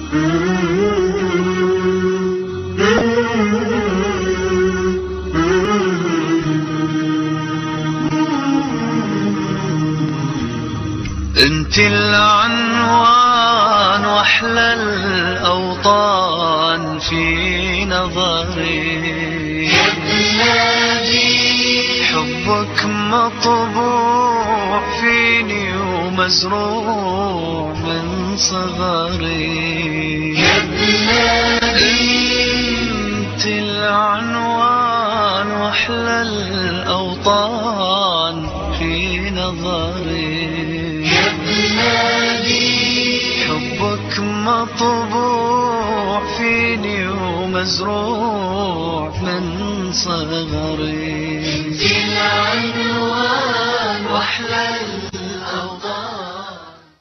انت العنوان واحلى الاوطان في نظري حبك مطبوع فيني ومزروع من صغري انت العنوان واحلى الاوطان في نظري حبك مطبوع فيني ومزروع من صغري في العنوان واحلى الاوطان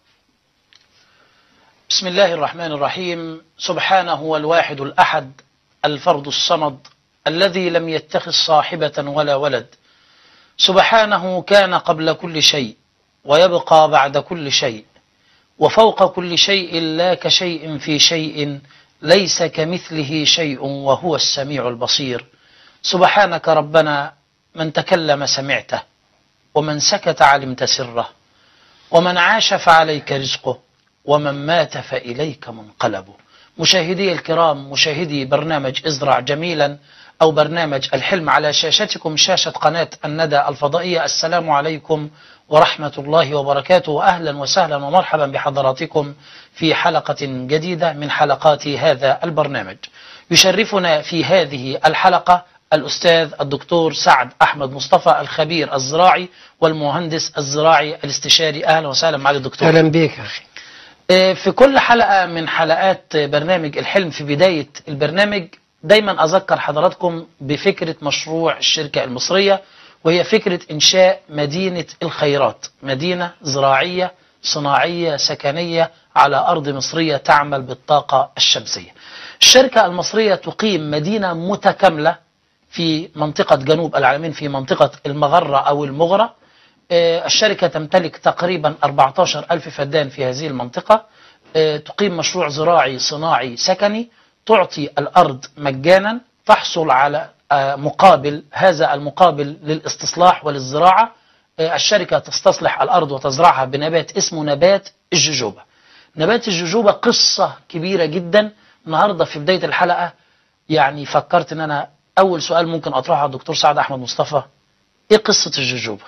بسم الله الرحمن الرحيم سبحانه هو الواحد الأحد الفرد الصمد الذي لم يتخذ صاحبة ولا ولد سبحانه كان قبل كل شيء ويبقى بعد كل شيء وفوق كل شيء لا كشيء في شيء ليس كمثله شيء وهو السميع البصير سبحانك ربنا من تكلم سمعته ومن سكت علمت سره ومن عاش فعليك رزقه ومن مات فإليك منقلبه مشاهدي الكرام مشاهدي برنامج ازرع جميلا أو برنامج الحلم على شاشتكم شاشة قناة الندى الفضائية السلام عليكم ورحمة الله وبركاته وأهلا وسهلا ومرحبا بحضراتكم في حلقة جديدة من حلقات هذا البرنامج يشرفنا في هذه الحلقة الأستاذ الدكتور سعد أحمد مصطفى الخبير الزراعي والمهندس الزراعي الاستشاري أهلا وسهلا معالي الدكتور اهلا بيك يا اخي في كل حلقة من حلقات برنامج الحلم في بداية البرنامج دايما أذكر حضراتكم بفكرة مشروع الشركة المصرية وهي فكرة إنشاء مدينة الخيرات مدينة زراعية صناعية سكنية على أرض مصرية تعمل بالطاقة الشمسية الشركة المصرية تقيم مدينة متكاملة في منطقة جنوب العالمين في منطقة المغرة أو المغرة آه، الشركة تمتلك تقريبا 14 ألف فدان في هذه المنطقة آه، تقيم مشروع زراعي صناعي سكني تعطي الأرض مجانا تحصل على آه، مقابل هذا المقابل للاستصلاح وللزراعة آه، الشركة تستصلح الأرض وتزرعها بنبات اسمه نبات الججوبة نبات الججوبة قصة كبيرة جدا النهاردة في بداية الحلقة يعني فكرت ان انا اول سؤال ممكن اطرحه على الدكتور سعد احمد مصطفى ايه قصة الججوبة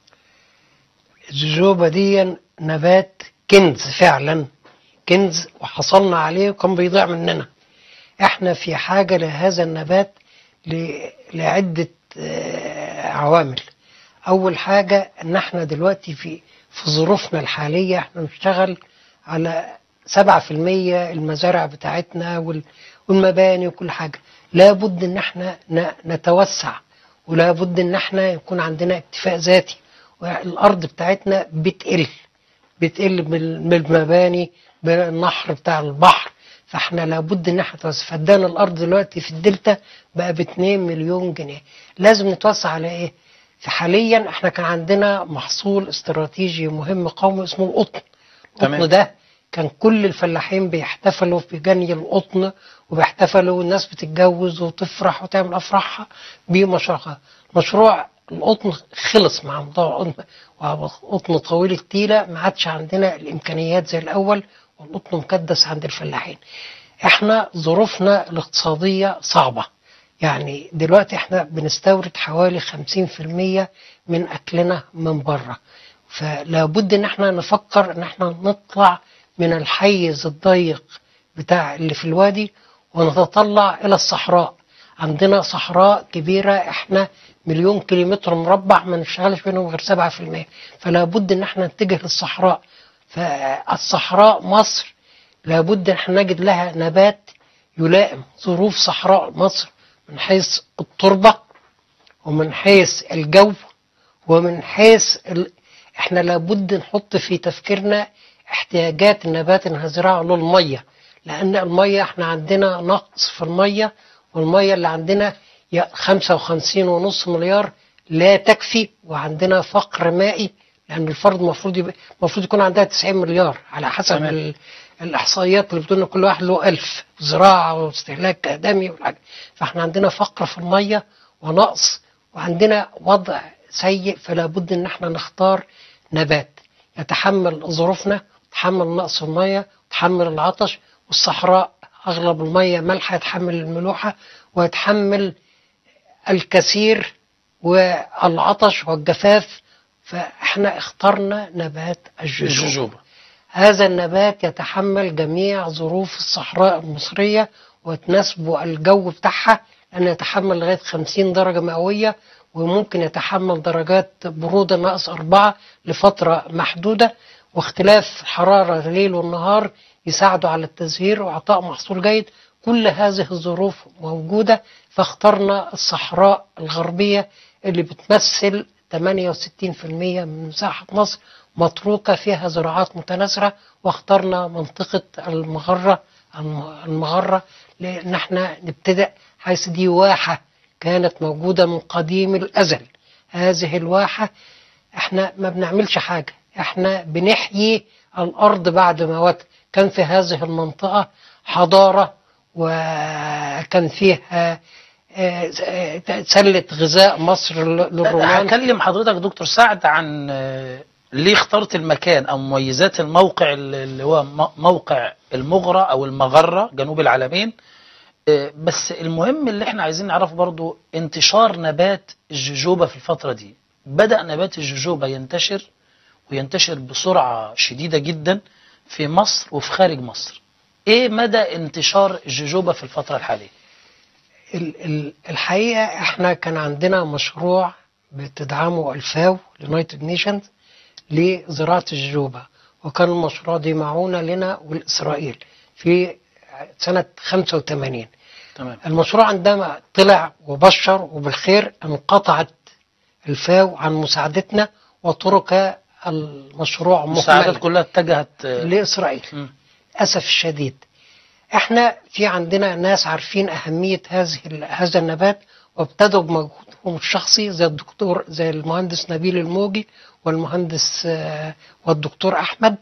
الجوجوبا دي نبات كنز فعلا كنز وحصلنا عليه وكان بيضيع مننا احنا في حاجة لهذا النبات ل- لعدة آه، عوامل اول حاجة ان احنا دلوقتي في في ظروفنا الحالية احنا بنشتغل على سبعة في المية المزارع بتاعتنا وال- والمباني وكل حاجة لابد ان احنا ن- نتوسع ولابد ان احنا يكون عندنا اكتفاء ذاتي والارض بتاعتنا بتقل بتقل بال- بالمباني بالنحر بتاع البحر فاحنا لابد ان احنا نتوسع فدان الارض دلوقتي في الدلتا بقى ب 2 مليون جنيه لازم نتوسع على ايه؟ فحاليا احنا كان عندنا محصول استراتيجي مهم قومي اسمه القطن تمام. القطن ده كان كل الفلاحين بيحتفلوا في جني القطن وبيحتفلوا والناس بتتجوز وتفرح وتعمل افراحها بمشروع مشروع القطن خلص مع موضوع القطن وقطن طويل التيله ما عادش عندنا الامكانيات زي الاول والقطن مكدس عند الفلاحين احنا ظروفنا الاقتصاديه صعبه يعني دلوقتي احنا بنستورد حوالي 50% من اكلنا من بره فلا بد ان احنا نفكر ان احنا نطلع من الحيز الضيق بتاع اللي في الوادي ونتطلع الى الصحراء عندنا صحراء كبيرة احنا مليون كيلومتر مربع ما نشتغلش منهم غير 7% فلا بد ان احنا نتجه للصحراء فالصحراء مصر لابد ان احنا نجد لها نبات يلائم ظروف صحراء مصر من حيث التربة ومن حيث الجو ومن حيث ال... احنا لابد نحط في تفكيرنا احتياجات النبات اللي هنزرعه له الميه لان الميه احنا عندنا نقص في الميه والميه اللي عندنا يا 55 ونص مليار لا تكفي وعندنا فقر مائي لان الفرد المفروض يبقى المفروض يكون عندها 90 مليار على حسب تمام. ال... الاحصائيات اللي بتقول ان كل واحد له 1000 زراعه واستهلاك ادمي والحاجة. فاحنا عندنا فقر في الميه ونقص وعندنا وضع سيء فلا بد ان احنا نختار نبات يتحمل ظروفنا يتحمل نقص الميه يتحمل العطش والصحراء اغلب الميه مالحه يتحمل الملوحه ويتحمل الكثير والعطش والجفاف فاحنا اخترنا نبات الجذوب الججوبة هذا النبات يتحمل جميع ظروف الصحراء المصرية وتناسبه الجو بتاعها أن يتحمل لغاية 50 درجة مئوية وممكن يتحمل درجات برودة ناقص أربعة لفترة محدودة واختلاف الحرارة الليل والنهار يساعدوا على التزهير وإعطاء محصول جيد كل هذه الظروف موجودة فاخترنا الصحراء الغربية اللي بتمثل 68% من مساحة مصر متروكة فيها زراعات متناثرة واخترنا منطقة المغرة الم- المغرة لأن احنا نبتدأ حيث دي واحة كانت موجودة من قديم الأزل هذه الواحة احنا ما بنعملش حاجة احنا بنحيي الأرض بعد موت كان في هذه المنطقة حضارة وكان فيها آه، آه، سلة غذاء مصر للرومان هكلم حضرتك دكتور سعد عن آه، ليه اخترت المكان او مميزات الموقع اللي هو م- موقع المغرة او المغرة جنوب العالمين آه، بس المهم اللي احنا عايزين نعرفه برضو انتشار نبات الججوبة في الفترة دي بدأ نبات الججوبة ينتشر وينتشر بسرعة شديدة جدا في مصر وفي خارج مصر ايه مدى انتشار الججوبة في الفترة الحالية ال- ال- الحقيقة احنا كان عندنا مشروع بتدعمه الفاو اليونايتد نيشنز لزراعة الجوبة وكان المشروع دي معونة لنا والإسرائيل في سنة 85 تمام المشروع عندما طلع وبشر وبالخير انقطعت الفاو عن مساعدتنا وترك المشروع المساعدات مهمل كلها اتجهت آه، لإسرائيل مم. للأسف الشديد احنا في عندنا ناس عارفين أهمية هذه ال- هذا النبات وابتدوا بمجهودهم الشخصي زي الدكتور زي المهندس نبيل الموجي والمهندس آه، والدكتور أحمد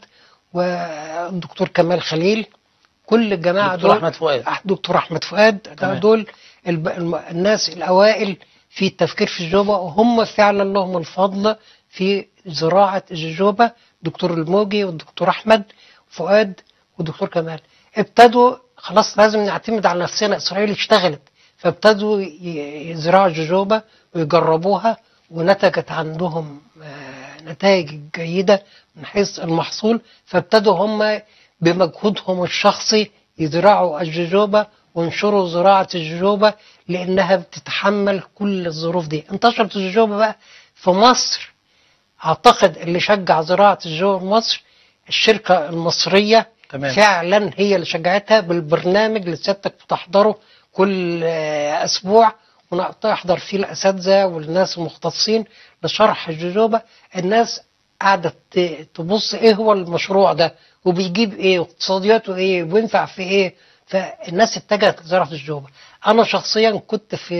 والدكتور كمال خليل كل الجماعة دكتور دول أحمد فؤاد. أح- دكتور أحمد فؤاد تمام. دول الب- الم- الناس الأوائل في التفكير في الجوبة وهم فعلا لهم الفضل في زراعة الجوبة دكتور الموجي والدكتور أحمد فؤاد والدكتور كمال ابتدوا خلاص لازم نعتمد على نفسنا إسرائيل اشتغلت فابتدوا ي- يزرعوا الجوجوبة ويجربوها ونتجت عندهم آه، نتائج جيدة من حيث المحصول فابتدوا هم بمجهودهم الشخصي يزرعوا الجوجوبة وينشروا زراعة الجوجوبة لأنها بتتحمل كل الظروف دي انتشرت الجوجوبة بقى في مصر أعتقد اللي شجع زراعة الجوجوبة في مصر الشركة المصرية تمام. فعلا هي اللي شجعتها بالبرنامج اللي سيادتك بتحضره كل آه، أسبوع ونحضر فيه الأساتذة والناس المختصين لشرح الجوجوبة الناس قاعدة ت- تبص إيه هو المشروع ده وبيجيب إيه واقتصادياته إيه وبينفع في إيه فالناس اتجهت لزراعة الجوجوبة أنا شخصيا كنت في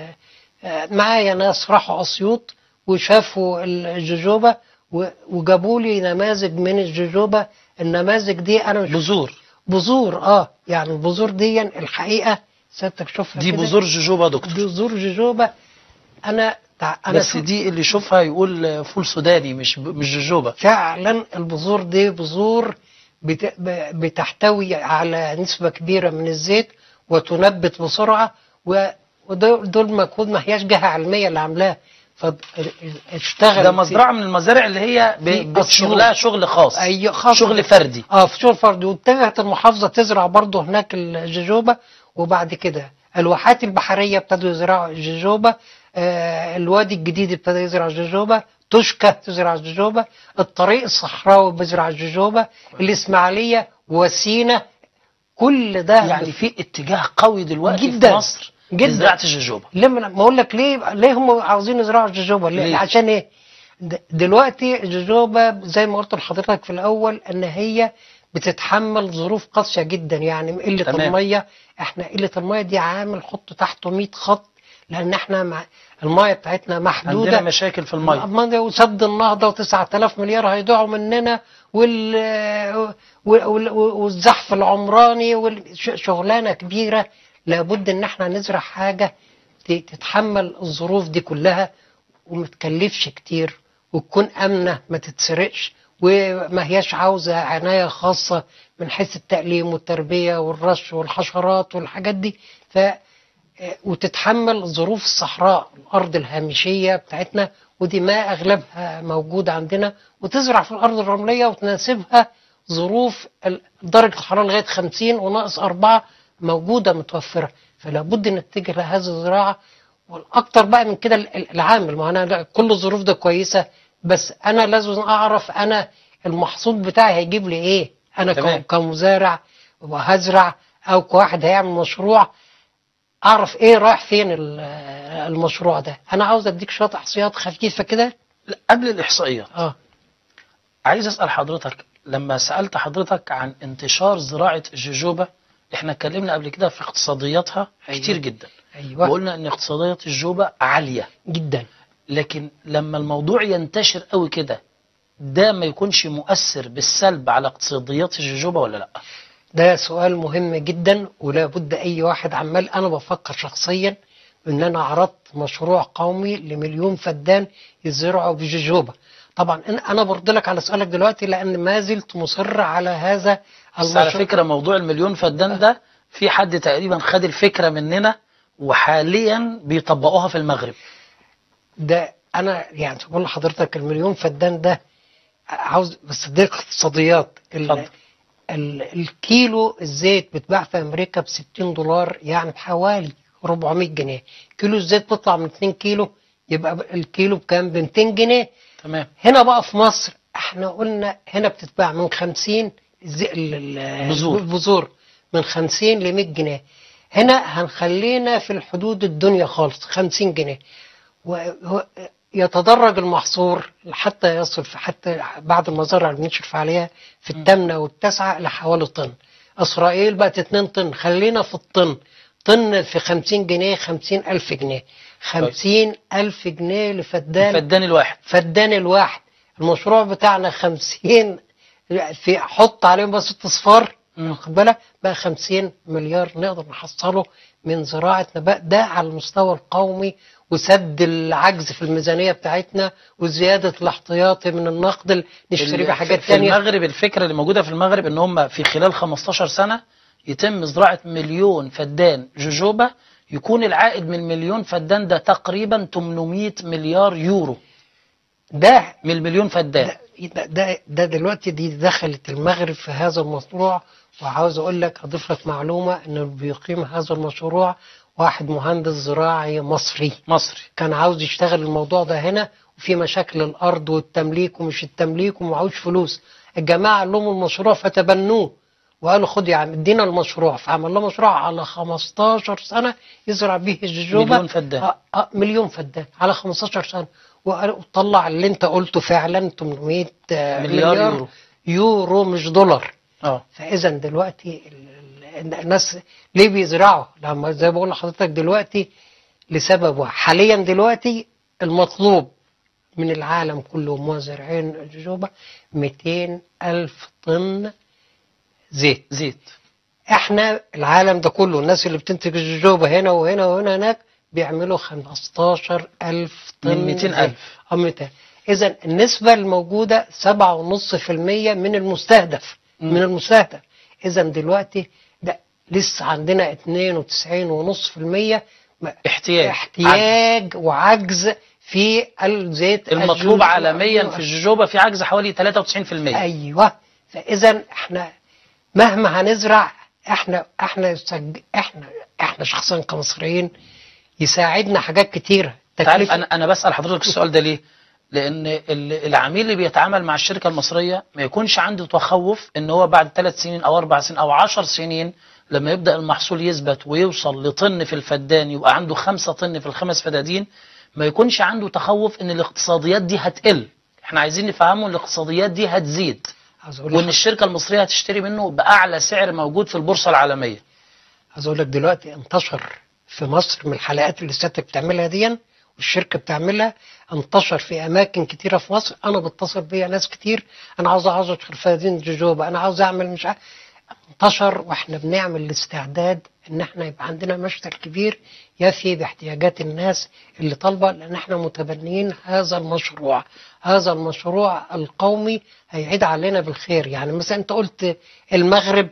آه، معايا ناس راحوا أسيوط وشافوا الجوجوبة و- وجابوا لي نماذج من الجوجوبة النماذج دي أنا مش بذور بذور اه يعني البذور دي الحقيقه سيادتك شوفها دي كده. بذور جوجوبا يا دكتور بذور جوجوبه انا تع... انا بس شوف- دي اللي يشوفها يقول فول سوداني مش ب... مش جوجوبا فعلا البذور دي بذور بت... ب- بتحتوي على نسبه كبيره من الزيت وتنبت بسرعه و... ودول دول مجهود ما هياش جهه علميه اللي عاملاه فاشتغل ده مزرعه من المزارع اللي هي ب... في ب- أسيوط. شغلها شغل خاص اي خاصة شغل فردي اه في شغل فردي واتجهت المحافظه تزرع برضه هناك الججوبه وبعد كده الواحات البحريه ابتدوا يزرعوا الججوبه آه الوادي الجديد ابتدى يزرع الججوبه تشكى تزرع الججوبه الطريق الصحراوي بيزرع الججوبه الاسماعيليه وسينا كل ده يعني في اتجاه قوي دلوقتي جداً. في مصر جداً. لزراعه الجوجوبا لما ما اقول لك ليه ليه هم عاوزين يزرعوا الجوجوبا ليه؟ ليه؟ عشان ايه د- دلوقتي الجوجوبا زي ما قلت لحضرتك في الاول ان هي بتتحمل ظروف قاسيه جدا يعني قله تمام. الميه احنا قله الميه دي عامل حط تحته 100 خط لان احنا مع الميه بتاعتنا محدوده عندنا مشاكل في الميه الميه وسد النهضه و9000 مليار هيضيعوا مننا وال وال- وال- والزحف العمراني وشغلانه كبيره لابد ان احنا نزرع حاجه ت- تتحمل الظروف دي كلها وما تكلفش كتير وتكون امنه ما تتسرقش وما هياش عاوزه عنايه خاصه من حيث التعليم والتربيه والرش والحشرات والحاجات دي ف وتتحمل ظروف الصحراء الارض الهامشيه بتاعتنا ودي ما اغلبها موجوده عندنا وتزرع في الارض الرمليه وتناسبها ظروف ال- درجه الحراره لغايه 50 وناقص 4 موجوده متوفره فلا بد نتجه لهذه الزراعه والاكتر بقى من كده ال- ال- العامل ما انا لا- كل الظروف ده كويسه بس انا لازم اعرف انا المحصول بتاعي هيجيب لي ايه انا تمام. ك- كمزارع وهزرع او كواحد هيعمل مشروع اعرف ايه رايح فين ال- المشروع ده انا عاوز اديك شويه احصائيات خفيفه كده لا، قبل الإحصائيات اه عايز أسأل حضرتك لما سألت حضرتك عن انتشار زراعة الجوجوبا احنا اتكلمنا قبل كده في اقتصادياتها أيوة. كتير جدا ايوه وقلنا ان اقتصاديات الجوبا عالية جدا لكن لما الموضوع ينتشر قوي كده ده ما يكونش مؤثر بالسلب على اقتصاديات الجوجوبا ولا لا ده سؤال مهم جدا ولا بد اي واحد عمال انا بفكر شخصيا ان انا عرضت مشروع قومي لمليون فدان يزرعوا بجوجوبا طبعا أنا- انا برد لك على سؤالك دلوقتي لان ما زلت مصر على هذا بس على فكرة موضوع المليون فدان ده في حد تقريبا خد الفكرة مننا وحاليا بيطبقوها في المغرب ده انا يعني بقول لحضرتك المليون فدان ده عاوز بس دي اقتصاديات ال- اتفضل. ال- الكيلو الزيت بيتباع في امريكا ب 60 دولار يعني بحوالي 400 جنيه كيلو الزيت بيطلع من 2 كيلو يبقى ب- الكيلو بكام ب 200 جنيه تمام هنا بقى في مصر احنا قلنا هنا بتتباع من 50 الزي- ال- ال- البذور. البذور من 50 ل 100 جنيه هنا هنخلينا في الحدود الدنيا خالص 50 جنيه وهو- يتدرج المحصول حتى يصل في حتى بعد المزارع اللي بنشرف عليها في الثامنة والتاسعة لحوالي طن إسرائيل بقت 2 طن خلينا في الطن طن في 50 جنيه 50 ألف جنيه 50 ألف جنيه لفدان الفدان الواحد فدان الواحد المشروع بتاعنا 50 في حط عليهم بس اصفار مم. واخد بالك بقى 50 مليار نقدر نحصله من زراعه نبات ده على المستوى القومي وسد العجز في الميزانيه بتاعتنا وزياده الاحتياطي من النقد اللي نشتري بيه في- حاجات في تانية المغرب الفكرة اللي موجودة في المغرب ان هم في خلال 15 سنة يتم زراعة مليون فدان جوجوبا يكون العائد من مليون فدان ده تقريبا 800 مليار يورو ده من المليون فدان ده, ده, ده دلوقتي دي دخلت المغرب في هذا المشروع وعاوز اقول لك اضيف لك معلومه انه بيقيم هذا المشروع واحد مهندس زراعي مصري مصري كان عاوز يشتغل الموضوع ده هنا وفي مشاكل الارض والتمليك ومش التمليك ومعهوش فلوس الجماعه قال لهم المشروع فتبنوه وقالوا خد يا عم ادينا المشروع فعمل له مشروع على 15 سنه يزرع به الجوجوبا مليون فدان. آه آه مليون فدان على 15 سنه وقال- وطلع اللي انت قلته فعلا 800 آه، مليار مليار يورو. يورو مش دولار اه فاذا دلوقتي ال- ال- الناس ليه بيزرعوا لما زي ما بقول لحضرتك دلوقتي لسبب واحد حاليا دلوقتي المطلوب من العالم كله مزارعين الجوجوبا 200 ألف طن زيت زيت احنا العالم ده كله الناس اللي بتنتج الجوجوبا هنا وهنا وهنا هناك بيعملوا 15 ألف طن من 200,000. أو 200 إذا النسبة الموجودة 7.5% من المستهدف مم. من المستهدف إذا دلوقتي ده لسه عندنا 92.5% م- احتياج احتياج وعجز في الزيت المطلوب الجوجوبا. عالميا في الجوجوبا في عجز حوالي 93% ايوه فاذا احنا مهما هنزرع احنا احنا سج... احنا احنا شخصيا كمصريين يساعدنا حاجات كتيره تعرف انا انا بسال حضرتك السؤال ده ليه؟ لان ال- العميل اللي بيتعامل مع الشركه المصريه ما يكونش عنده تخوف ان هو بعد ثلاث سنين او اربع سنين او عشر سنين لما يبدا المحصول يثبت ويوصل لطن في الفدان يبقى عنده خمسة طن في الخمس فدادين ما يكونش عنده تخوف ان الاقتصاديات دي هتقل احنا عايزين نفهمه ان الاقتصاديات دي هتزيد عايز اقول وان لك الشركه المصريه هتشتري منه باعلى سعر موجود في البورصه العالميه عايز اقول لك دلوقتي انتشر في مصر من الحلقات اللي سيادتك بتعملها دي الشركه بتعملها انتشر في اماكن كتيره في مصر انا بتصل بيا ناس كتير انا عاوز اعرض في الفيادين جوجوبا انا عاوز اعمل مش عارف انتشر واحنا بنعمل الاستعداد ان احنا يبقى عندنا مشتل كبير يفي باحتياجات الناس اللي طالبه لان احنا متبنيين هذا المشروع هذا المشروع القومي هيعيد علينا بالخير يعني مثلا انت قلت المغرب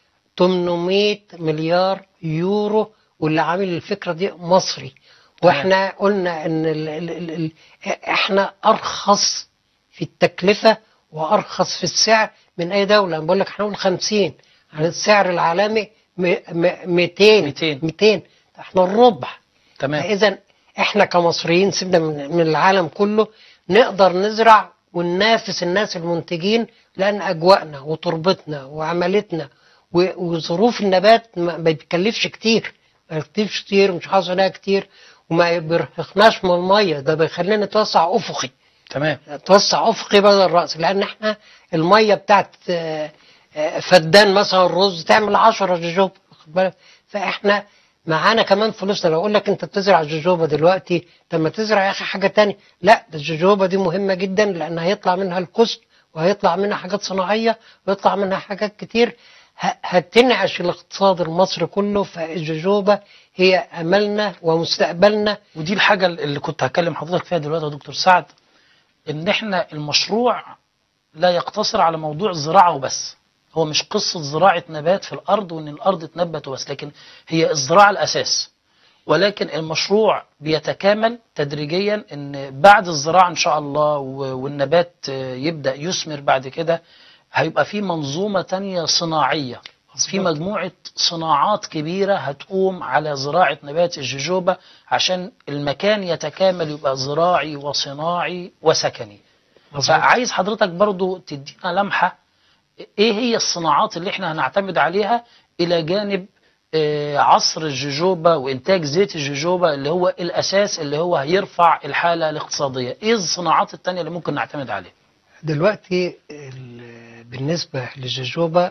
800 مليار يورو واللي عامل الفكره دي مصري واحنا قلنا ان ال ال ال ال احنا ارخص في التكلفه وارخص في السعر من اي دوله بقول لك هنقول 50 يعني السعر العالمي م- م- 200 200. 200 احنا الربع تمام فاذا احنا كمصريين سيبنا من, من العالم كله نقدر نزرع وننافس الناس المنتجين لان اجواءنا وتربتنا وعملتنا و- وظروف النبات ما ما بيكلفش كتير ما بيكلفش كتير مش حاصل عليها كتير وما بيرهقناش من الميه ده بيخلينا نتوسع افقي تمام توسع افقي بدل الراس لان احنا الميه بتاعت آه، آه، فدان مثلا الرز تعمل 10 جوجوبا واخد بالك فاحنا معانا كمان فلوسنا لو اقول لك انت بتزرع جوجوبا دلوقتي طب ما تزرع يا اخي حاجه تانية لا ده الجوجوبا دي مهمه جدا لان هيطلع منها الكسب وهيطلع منها حاجات صناعيه ويطلع منها حاجات كتير ه- هتنعش الاقتصاد المصري كله فالجوجوبا هي املنا ومستقبلنا ودي الحاجة اللي كنت هكلم حضرتك فيها دلوقتي يا دكتور سعد ان احنا المشروع لا يقتصر على موضوع الزراعة وبس هو مش قصة زراعة نبات في الأرض وإن الأرض تنبت وبس لكن هي الزراعة الأساس ولكن المشروع بيتكامل تدريجيا ان بعد الزراعة ان شاء الله و- والنبات آه، يبدأ يثمر بعد كده هيبقى في منظومة تانية صناعية في مجموعة صناعات كبيرة هتقوم على زراعة نبات الجوجوبا عشان المكان يتكامل يبقى زراعي وصناعي وسكني فعايز حضرتك برضو تدينا لمحة ايه هي الصناعات اللي احنا هنعتمد عليها الى جانب آه، عصر الجوجوبا وانتاج زيت الجوجوبا اللي هو الاساس اللي هو هيرفع الحالة الاقتصادية ايه الصناعات التانية اللي ممكن نعتمد عليها دلوقتي ال- بالنسبة للجوجوبا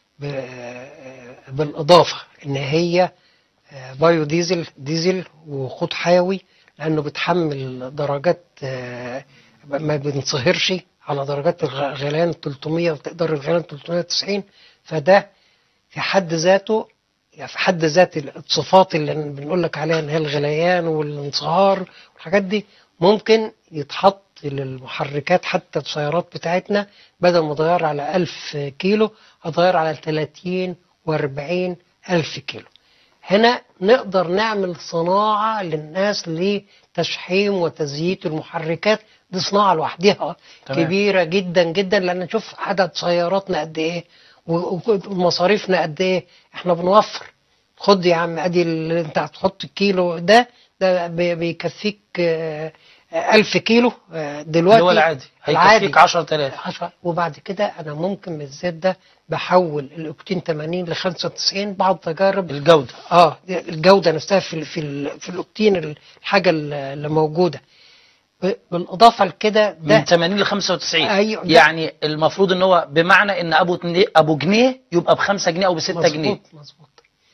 ب- بالإضافة إن هي بايو ديزل ديزل وقود حيوي لأنه بتحمل درجات آه، ما بينصهرش على درجات الغ- الغليان 300 وتقدر الغليان 390 فده في حد ذاته يعني في حد ذات الصفات اللي بنقول لك عليها ان هي الغليان والانصهار والحاجات دي ممكن يتحط للمحركات حتى السيارات بتاعتنا بدل ما تغير على 1000 كيلو هتغير على 30 و40 ألف كيلو هنا نقدر نعمل صناعة للناس لتشحيم وتزييت المحركات دي صناعة لوحدها تمام. كبيرة جدا جدا لأن نشوف عدد سياراتنا قد إيه و- ومصاريفنا قد إيه إحنا بنوفر خد يا عم أدي اللي أنت هتحط الكيلو ده ده بي- بيكفيك آه، آه، ألف كيلو آه، دلوقتي اللي هو العادي هيكفيك 10000 عشرة وبعد كده انا ممكن من الزيت ده بحول الاوكتين 80 ل 95 بعد تجارب الجودة اه الجوده نفسها في ال في ال في الاوكتين الحاجه اللي موجوده ب- بالاضافه لكده ده من 80 ل 95 أيوة، ده- يعني المفروض ان هو بمعنى ان ابو تني- ابو جنيه يبقى ب 5 جنيه او ب 6 جنيه مظبوط مظبوط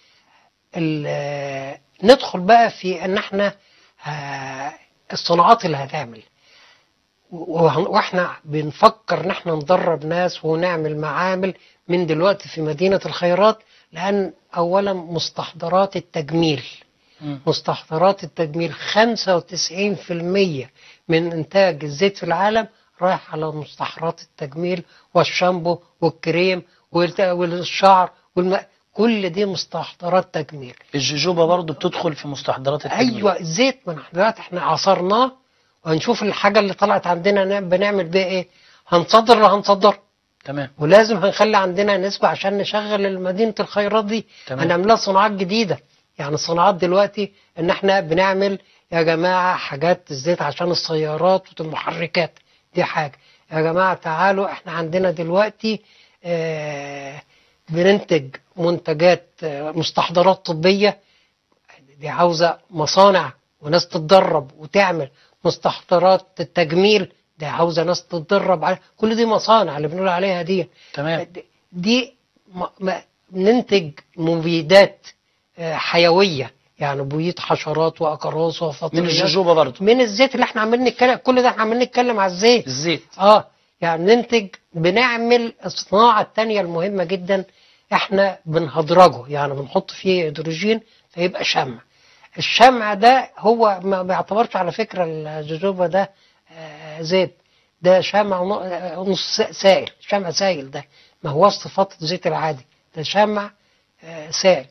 ال- ندخل بقى في ان احنا آه، الصناعات اللي هتعمل وهن- واحنا بنفكر ان احنا ندرب ناس ونعمل معامل من دلوقتي في مدينة الخيرات لان اولا مستحضرات التجميل مم. مستحضرات التجميل 95% من انتاج الزيت في العالم رايح على مستحضرات التجميل والشامبو والكريم والت- والشعر والماء كل دي مستحضرات تجميل الجوجوبا برضو بتدخل في مستحضرات التجميل ايوه الزيت من دلوقتي احنا عصرناه وهنشوف الحاجه اللي طلعت عندنا نعم- بنعمل بيها ايه هنصدر ولا هنصدر تمام ولازم هنخلي عندنا نسبة عشان نشغل مدينة الخيرات دي تمام. هنعملها صناعات جديدة يعني الصناعات دلوقتي ان احنا بنعمل يا جماعة حاجات الزيت عشان السيارات والمحركات دي حاجة يا جماعة تعالوا احنا عندنا دلوقتي آه بننتج منتجات آه مستحضرات طبية دي عاوزة مصانع وناس تتدرب وتعمل مستحضرات التجميل دي عاوزة ناس تتدرب على كل دي مصانع اللي بنقول عليها دي تمام دي م- م- ننتج مبيدات آه، حيوية يعني بويض حشرات واقراص وفطريات من الجوجوبا برضه من الزيت اللي احنا عمالين نتكلم كل ده احنا عمالين نتكلم على الزيت الزيت اه يعني ننتج بنعمل الصناعة التانية المهمة جدا احنا بنهدرجه يعني بنحط فيه هيدروجين فيبقى شمع الشمع ده هو ما بيعتبرش على فكرة الجوجوبا ده آه، زيت ده شمع ن- آه، نص سائل شمع سائل ده ما هو صفات الزيت العادي ده شمع آه، سائل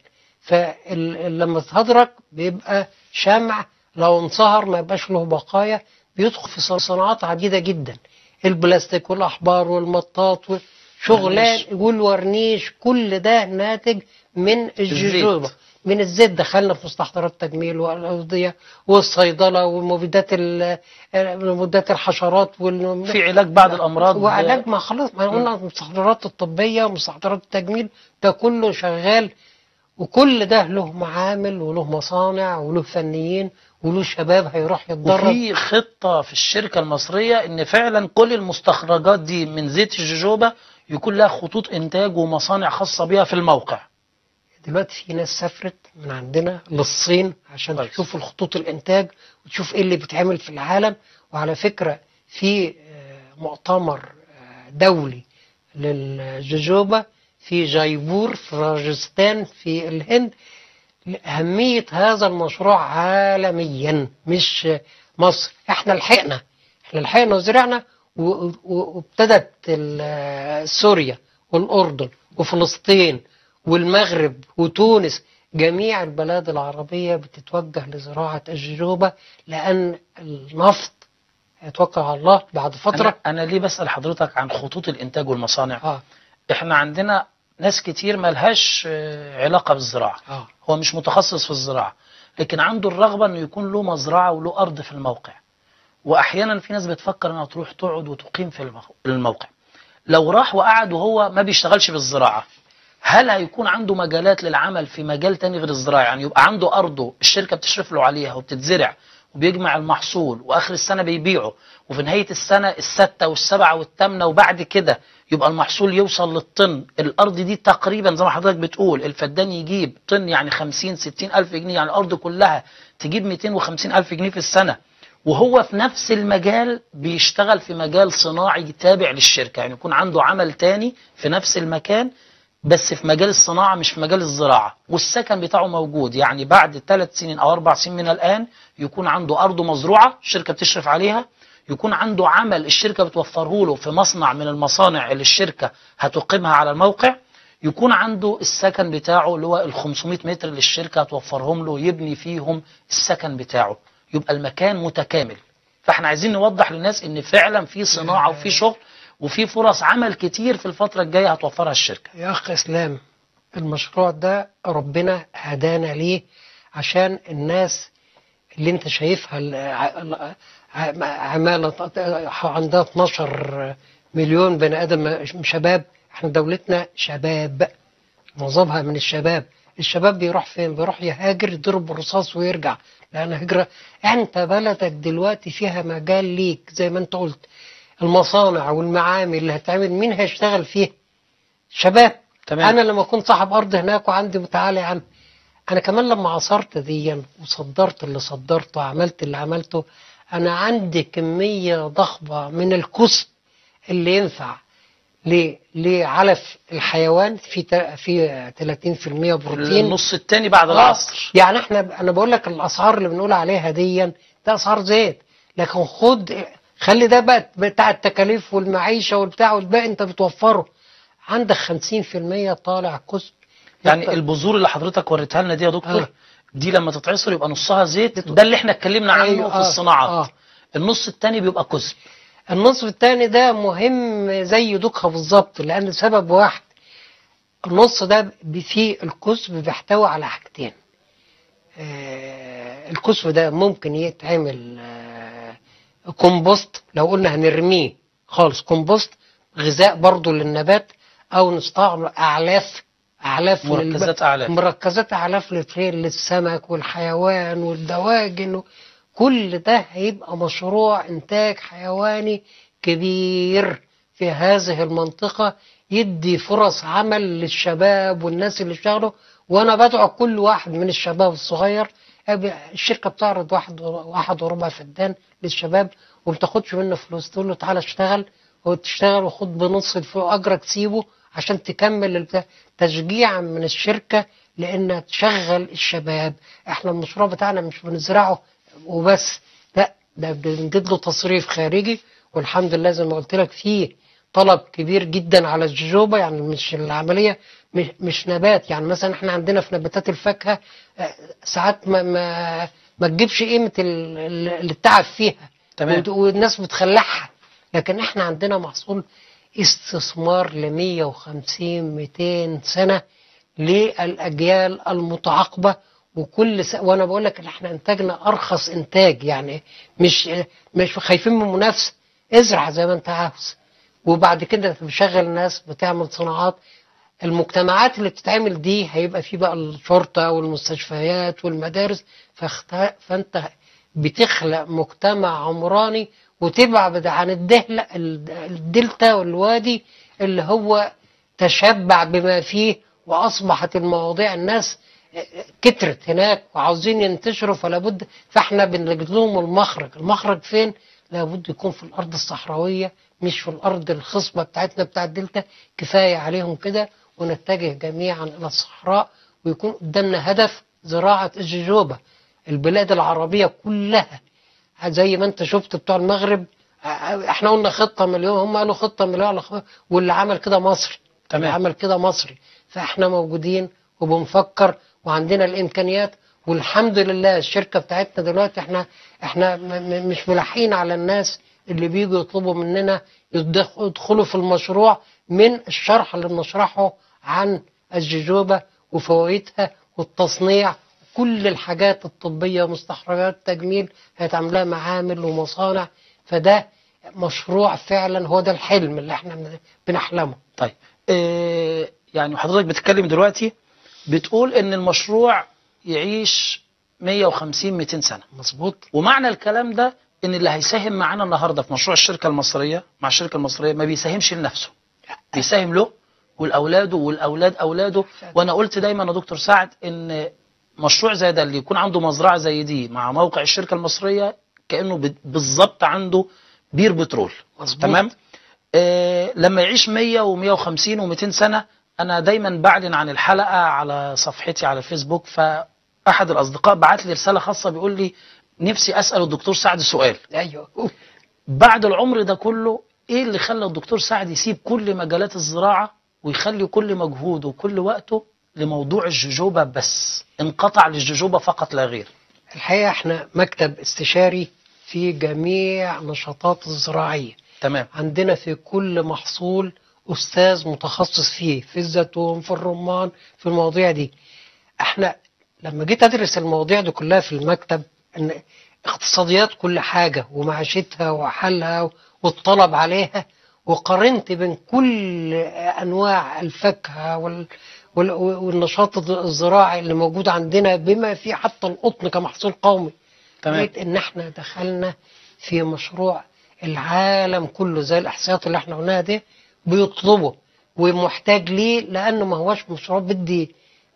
فلما تهدرج بيبقى شمع لو انصهر ما يبقاش له بقايا بيدخل في صن- صناعات عديدة جدا البلاستيك والأحبار والمطاط وشغلان ورنيش. والورنيش كل ده ناتج من الجوجوبا من الزيت دخلنا في مستحضرات التجميل والأغذية والصيدلة ومبيدات ال- مبيدات الحشرات وال في علاج بعض الامراض وعلاج ما خلاص ما قلنا المستحضرات الطبية ومستحضرات التجميل ده كله شغال وكل ده له معامل وله مصانع وله فنيين وله شباب هيروح يتدرب وفي خطة في الشركة المصرية ان فعلا كل المستخرجات دي من زيت الجوجوبا يكون لها خطوط انتاج ومصانع خاصة بيها في الموقع دلوقتي في ناس سافرت من عندنا للصين عشان كويس. تشوف الخطوط الانتاج وتشوف ايه اللي بيتعمل في العالم وعلى فكره في آه، مؤتمر آه، دولي للجوجوبا في جايبور في راجستان في الهند أهمية هذا المشروع عالميا مش مصر احنا لحقنا احنا لحقنا وزرعنا و- و- وابتدت ال- سوريا والأردن وفلسطين والمغرب وتونس جميع البلاد العربية بتتوجه لزراعة الجوجوبا لأن النفط يتوكل على الله بعد فترة أنا, أنا ليه بسأل حضرتك عن خطوط الإنتاج والمصانع اه إحنا عندنا ناس كتير ملهاش آه، علاقة بالزراعة اه هو مش متخصص في الزراعة لكن عنده الرغبة أنه يكون له مزرعة وله أرض في الموقع وأحيانا في ناس بتفكر أنها تروح تقعد وتقيم في المخ- الموقع لو راح وقعد وهو ما بيشتغلش بالزراعة هل هيكون عنده مجالات للعمل في مجال تاني غير الزراعة يعني يبقى عنده أرضه الشركة بتشرف له عليها وبتتزرع وبيجمع المحصول وآخر السنة بيبيعه وفي نهاية السنة الستة والسبعة والثامنة وبعد كده يبقى المحصول يوصل للطن الأرض دي تقريبا زي ما حضرتك بتقول الفدان يجيب طن يعني 50 60 ألف جنيه يعني الأرض كلها تجيب 250 ألف جنيه في السنة وهو في نفس المجال بيشتغل في مجال صناعي تابع للشركة يعني يكون عنده عمل تاني في نفس المكان بس في مجال الصناعة مش في مجال الزراعة والسكن بتاعه موجود يعني بعد ثلاث سنين أو أربع سنين من الآن يكون عنده أرضه مزروعة الشركة بتشرف عليها يكون عنده عمل الشركة بتوفره له في مصنع من المصانع اللي الشركة هتقيمها على الموقع يكون عنده السكن بتاعه اللي هو ال 500 متر اللي الشركة هتوفرهم له يبني فيهم السكن بتاعه يبقى المكان متكامل فاحنا عايزين نوضح للناس ان فعلا في صناعة وفي شغل وفي فرص عمل كتير في الفترة الجاية هتوفرها الشركة يا أخ إسلام المشروع ده ربنا هدانا ليه عشان الناس اللي انت شايفها ال- ع- ع- عمالة عندها 12 مليون بني آدم شباب احنا دولتنا شباب معظمها من الشباب الشباب بيروح فين بيروح يهاجر يضرب بالرصاص ويرجع لأن هجرة انت بلدك دلوقتي فيها مجال ليك زي ما انت قلت المصانع والمعامل اللي هتعمل مين هيشتغل فيها شباب تمام. انا لما كنت صاحب ارض هناك وعندي متعالي يا عم انا كمان لما عصرت دي وصدرت اللي صدرته وعملت اللي عملته انا عندي كميه ضخمه من الكسب اللي ينفع ل- لعلف الحيوان في تا- في 30% بروتين النص التاني بعد آه، العصر يعني احنا انا بقول لك الاسعار اللي بنقول عليها دي ده اسعار زيت لكن خد خلي ده بقى بتاع التكاليف والمعيشه والبتاع والباقي انت بتوفره عندك 50% طالع كسب يعني يبقى- البذور اللي حضرتك وريتها لنا دي يا دكتور آه. دي لما تتعصر يبقى نصها زيت ده اللي احنا اتكلمنا عنه أيوة، في آه، الصناعات آه. النص التاني بيبقى كسب النصف الثاني ده مهم زي دوكها بالظبط لان سبب واحد النص ده بي- فيه الكسب بيحتوي على حاجتين آه، الكسب ده ممكن يتعمل آه، كومبوست لو قلنا هنرميه خالص كومبوست غذاء برضو للنبات او نستعمل اعلاف اعلاف للب- مركزات أعلاف. مركزات اعلاف للخير للسمك والحيوان والدواجن و- كل ده هيبقى مشروع انتاج حيواني كبير في هذه المنطقة يدي فرص عمل للشباب والناس اللي اشتغلوا وانا بدعو كل واحد من الشباب الصغير أبي- الشركه بتعرض واحد واحد وربع فدان للشباب وما بتاخدش منه فلوس تقول له تعالى اشتغل وتشتغل وخد بنص الف- اجرك تسيبه عشان تكمل البتاع تشجيعا من الشركه لانها تشغل الشباب احنا المشروع بتاعنا مش بنزرعه وبس لا ده بنجيب له تصريف خارجي والحمد لله زي ما قلت لك فيه طلب كبير جدا على الجوجوبا يعني مش العمليه مش, مش نبات يعني مثلا احنا عندنا في نباتات الفاكهه آه، ساعات ما ما, ما تجيبش قيمه ال- ال- التعب فيها تمام. ود- والناس بتخلعها لكن احنا عندنا محصول استثمار ل 150 200 سنه للاجيال المتعاقبه وكل س... وانا بقول لك إن احنا انتاجنا ارخص انتاج يعني مش مش خايفين من المنافسه ازرع زي ما انت عاوز وبعد كده بشغل ناس بتعمل صناعات المجتمعات اللي بتتعمل دي هيبقى في بقى الشرطه والمستشفيات والمدارس فاخت... فانت بتخلق مجتمع عمراني وتبعد عن الدهلة الدلتا والوادي اللي هو تشبع بما فيه واصبحت المواضيع الناس كترت هناك وعاوزين ينتشروا فلا بد فاحنا بنجد لهم المخرج المخرج فين لابد يكون في الارض الصحراويه مش في الارض الخصبه بتاعتنا بتاع الدلتا كفايه عليهم كده ونتجه جميعا الى الصحراء ويكون قدامنا هدف زراعه الججوبه البلاد العربيه كلها زي ما انت شفت بتوع المغرب احنا قلنا خطه مليون هم قالوا خطه مليون واللي عمل كده مصري تمام. اللي عمل كده مصري فاحنا موجودين وبنفكر وعندنا الامكانيات والحمد لله الشركه بتاعتنا دلوقتي احنا احنا م- م- مش ملاحين على الناس اللي بيجوا يطلبوا مننا يدخ- يدخلوا في المشروع من الشرح اللي بنشرحه عن الججوبه وفوائدها والتصنيع كل الحاجات الطبيه ومستحضرات تجميل هيتعمل لها معامل ومصانع فده مشروع فعلا هو ده الحلم اللي احنا بن- بنحلمه طيب آه يعني حضرتك بتتكلم دلوقتي بتقول ان المشروع يعيش 150 200 سنة مظبوط ومعنى الكلام ده ان اللي هيساهم معانا النهارده في مشروع الشركة المصرية مع الشركة المصرية ما بيساهمش لنفسه بيساهم له والاولاده والاولاد اولاده وانا قلت دايما يا دكتور سعد ان مشروع زي ده اللي يكون عنده مزرعة زي دي مع موقع الشركة المصرية كأنه ب- بالظبط عنده بير بترول مظبوط. تمام آه لما يعيش 100 و150 و200 سنة أنا دايما بعلن عن الحلقة على صفحتي على الفيسبوك فأحد الأصدقاء بعت لي رسالة خاصة بيقول لي نفسي أسأل الدكتور سعد سؤال ايوه بعد العمر ده كله إيه اللي خلى الدكتور سعد يسيب كل مجالات الزراعة ويخلي كل مجهوده وكل وقته لموضوع الججوبة بس انقطع للججوبة فقط لا غير الحقيقه احنا مكتب استشاري في جميع نشاطات الزراعيه تمام عندنا في كل محصول استاذ متخصص فيه في الزيتون في الرمان في المواضيع دي احنا لما جيت ادرس المواضيع دي كلها في المكتب ان اقتصاديات كل حاجه ومعيشتها وحلها والطلب عليها وقارنت بين كل انواع الفاكهه وال وال- والنشاط الزراعي اللي موجود عندنا بما فيه حتى القطن كمحصول قومي تمام. لقيت ان احنا دخلنا في مشروع العالم كله زي الاحصائيات اللي احنا قلناها دي بيطلبه ومحتاج ليه لانه ما هوش مشروع بدي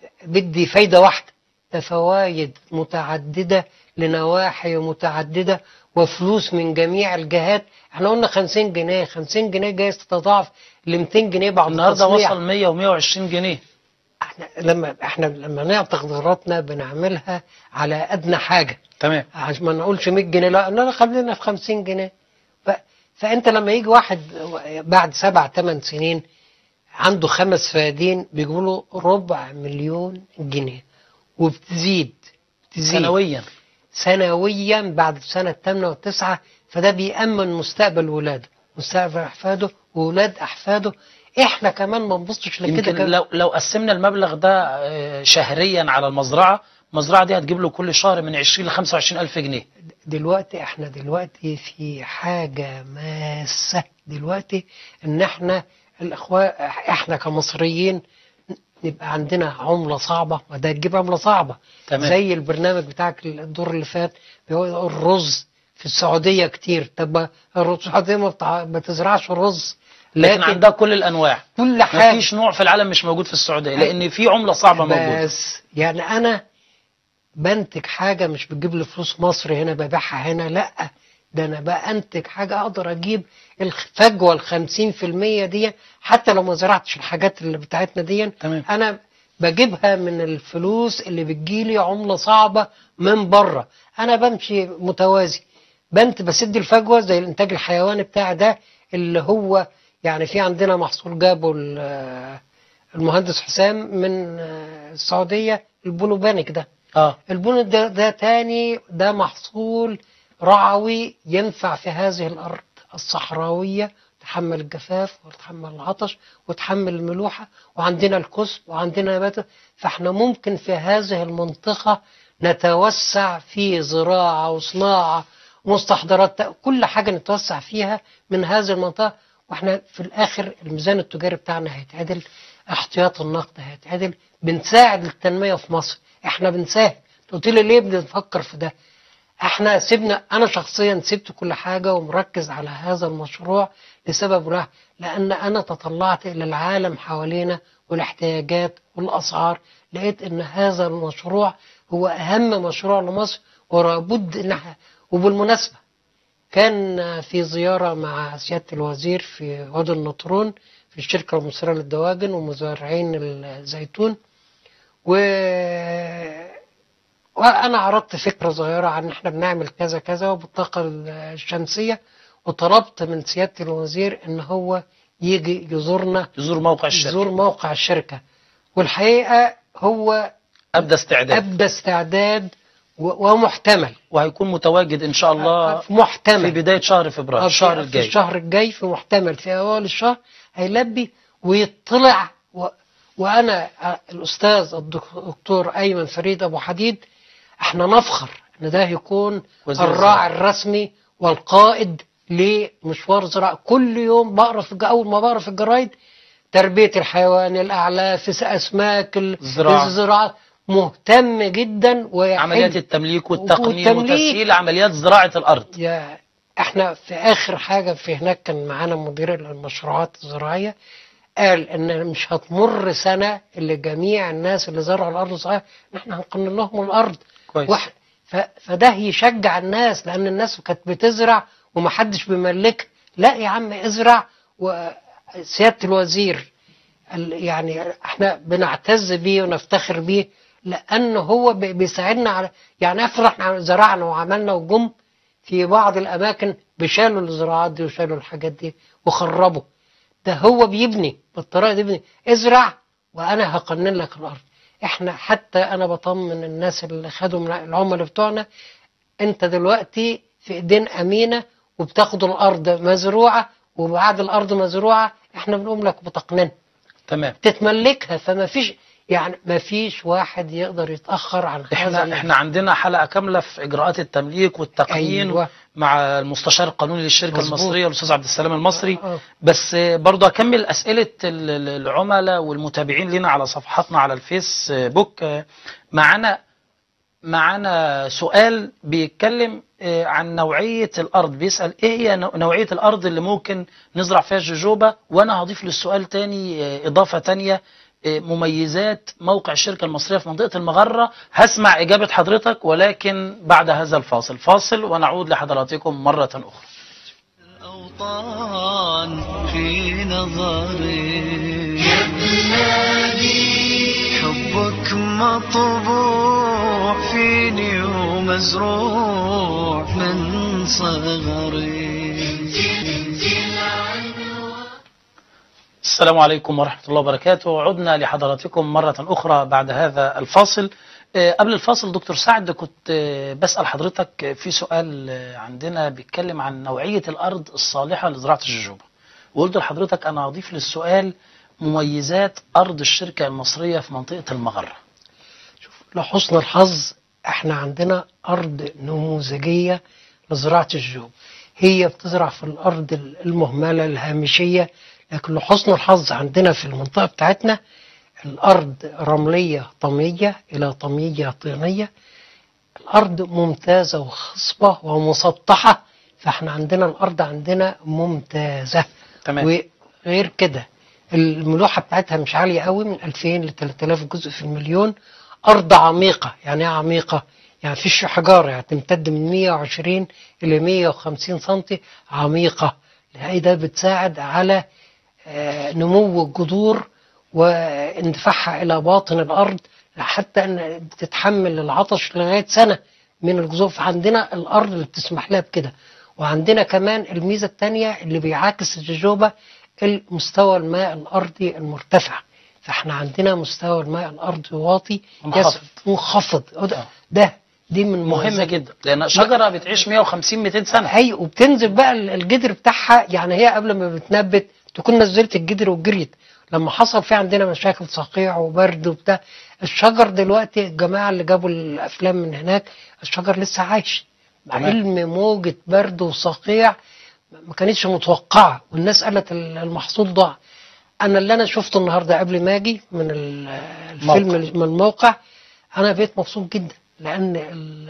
بدي فايده واحده ده فوائد متعدده لنواحي متعدده وفلوس من جميع الجهات احنا قلنا 50 جنيه 50 جنيه جايز تتضاعف ل 200 جنيه بعد النهارده التصنيع. وصل 100 و120 جنيه احنا لما احنا لما نعطي قدراتنا بنعملها على ادنى حاجه تمام عشان ما نقولش 100 جنيه لا لا خلينا في 50 جنيه ف... فانت لما يجي واحد بعد سبع ثمان سنين عنده خمس فدادين بيجيبوا له ربع مليون جنيه وبتزيد بتزيد سنويا سنويا بعد السنه الثامنه والتاسعه فده بيأمن مستقبل ولاده مستقبل احفاده واولاد احفاده احنا كمان ما نبصش لكده يمكن كمان. لو لو قسمنا المبلغ ده آه، شهريا على المزرعه المزرعه دي هتجيب له كل شهر من 20 ل 25 الف جنيه دلوقتي احنا دلوقتي في حاجة ماسة دلوقتي ان احنا الاخوة احنا كمصريين يبقى عندنا عملة صعبة وده تجيب عملة صعبة تمام. زي البرنامج بتاعك الدور اللي فات بيقول الرز في السعودية كتير طب الرز- السعودية ما بتع- ما بتزرعش الرز لكن لكن عندها كل الانواع كل حاجه مفيش نوع في العالم مش موجود في السعوديه لان في عمله صعبه موجوده بس يعني انا بنتج حاجه مش بتجيب لي فلوس مصر هنا ببيعها هنا لا ده انا بقى انتج حاجه اقدر اجيب الفجوه ال 50% دي حتى لو ما زرعتش الحاجات اللي بتاعتنا دي تمام. انا بجيبها من الفلوس اللي بتجيلي عمله صعبه من بره انا بمشي متوازي بنت بسد الفجوه زي الانتاج الحيواني بتاعي ده اللي هو يعني في عندنا محصول جابه ال- المهندس حسام من آه، السعوديه البولوبانيك ده اه البن ده, ده تاني ده محصول رعوي ينفع في هذه الأرض الصحراوية تحمل الجفاف وتحمل العطش وتحمل الملوحة وعندنا الكسب وعندنا نبات فاحنا ممكن في هذه المنطقة نتوسع في زراعة وصناعة مستحضرات كل حاجة نتوسع فيها من هذه المنطقة واحنا في الآخر الميزان التجاري بتاعنا هيتعدل احتياط النقد هيتعدل بنساعد التنمية في مصر احنا بنساهم قلت لي ليه بنفكر في ده احنا سيبنا انا شخصيا سبت كل حاجه ومركز على هذا المشروع لسبب واحد لان انا تطلعت الى العالم حوالينا والاحتياجات والاسعار لقيت ان هذا المشروع هو اهم مشروع لمصر ولابد ان احنا وبالمناسبه كان في زياره مع سياده الوزير في وادي النطرون في الشركه المصريه للدواجن ومزارعين الزيتون و وانا عرضت فكره صغيره عن احنا بنعمل كذا كذا وبالطاقه الشمسيه وطلبت من سياده الوزير ان هو يجي يزورنا يزور موقع الشركه يزور موقع الشركه والحقيقه هو ابدا استعداد ابدى استعداد و- ومحتمل وهيكون متواجد ان شاء الله في محتمل بدايه شهر فبراير آه، الشهر في الجاي الشهر الجاي في محتمل في اوائل الشهر هيلبي ويطلع و... وانا آه، الاستاذ الدكتور ايمن فريد ابو حديد احنا نفخر ان ده يكون وزير الراعي الزراعة. الرسمي والقائد لمشوار زراعة كل يوم بقرا في الج- اول ما بقرا في الجرايد تربيه الحيوان الاعلاف اسماك ال- الزراعة. الزراعه مهتم جدا ويحب عمليات التمليك والتقنين والتمليك. وتسهيل عمليات زراعه الارض يا احنا في اخر حاجه في هناك كان معانا مدير المشروعات الزراعيه قال ان مش هتمر سنه اللي جميع الناس اللي زرعوا الارض الزراعيه ان احنا هنقنن لهم الارض كويس واحد ف... فده يشجع الناس لان الناس كانت بتزرع ومحدش بيملكها لا يا عم ازرع وسياده الوزير ال- يعني احنا بنعتز بيه ونفتخر بيه لان هو بي- بيساعدنا على يعني افرض احنا زرعنا وعملنا وجم في بعض الاماكن بيشالوا الزراعات دي وشالوا الحاجات دي وخربوا ده هو بيبني بالطريقه دي بيبني ازرع وانا هقنن لك الارض احنا حتى انا بطمن الناس اللي خدوا من العملاء بتوعنا انت دلوقتي في ايدين امينه وبتاخدوا الارض مزروعه وبعد الارض مزروعه احنا بنقوم لك بتقنينها تمام تتملكها فما فيش يعني ما فيش واحد يقدر يتاخر عن هذا احنا النهج. احنا عندنا حلقه كامله في اجراءات التمليك والتقنين أيوة. مع المستشار القانوني للشركه مظبوط. المصريه الاستاذ عبد السلام المصري آه. بس برضه اكمل اسئله ال- ال- العملاء والمتابعين لنا على صفحاتنا على الفيس بوك معانا معانا سؤال بيتكلم آه، عن نوعيه الارض بيسال ايه هي نوع- نوعيه الارض اللي ممكن نزرع فيها الجوجوبا وانا هضيف للسؤال تاني آه، اضافه تانيه آه، مميزات موقع الشركه المصريه في منطقه المغره هسمع اجابه حضرتك ولكن بعد هذا الفاصل فاصل ونعود لحضراتكم مره اخرى الأوطان في نظري يا بلادي حبك مطبوع فيني ومزروع من صغري السلام عليكم ورحمة الله وبركاته عدنا لحضراتكم مرة أخرى بعد هذا الفاصل آه، قبل الفاصل دكتور سعد كنت آه، بسأل حضرتك آه، في سؤال آه، عندنا بيتكلم عن نوعية الأرض الصالحة لزراعة الجوجوبا وقلت لحضرتك أنا هضيف للسؤال مميزات أرض الشركة المصرية في منطقة المغرة لحسن الحظ احنا عندنا ارض نموذجيه لزراعه الجوب هي بتزرع في الارض المهمله الهامشيه لكن لحسن الحظ عندنا في المنطقه بتاعتنا الارض رمليه طميه الى طميه طينيه الارض ممتازه وخصبه ومسطحه فاحنا عندنا الارض عندنا ممتازه تمام غير كده الملوحة بتاعتها مش عالية قوي من 2000 ل 3000 جزء في المليون أرض عميقة يعني إيه عميقة يعني فيش حجارة يعني تمتد من 120 إلى 150 سنتي عميقة هي ده بتساعد على آه، نمو الجذور واندفاعها إلى باطن الأرض حتى أن بتتحمل العطش لغاية سنة من الجذور فعندنا الأرض اللي بتسمح لها بكده وعندنا كمان الميزة الثانية اللي بيعاكس الجوجوبا المستوى الماء الأرضي المرتفع فاحنا عندنا مستوى الماء الأرضي واطي منخفض. يس- منخفض ده, آه. ده دي من مهمة مميزات جدا لأن شجرة بتعيش 150 200 سنة هي وبتنزل بقى ال- الجدر بتاعها يعني هي قبل ما بتنبت تكون نزلت الجدر وجريت لما حصل في عندنا مشاكل صقيع وبرد وبتاع الشجر دلوقتي الجماعه اللي جابوا الافلام من هناك الشجر لسه عايش مع تمام. علم موجة برد وصقيع ما كانتش متوقعة والناس قالت ال- المحصول ضاع أنا اللي أنا شفته النهاردة قبل ما أجي من ال- الفيلم موقع. من الموقع أنا بقيت مبسوط جدا لأن ال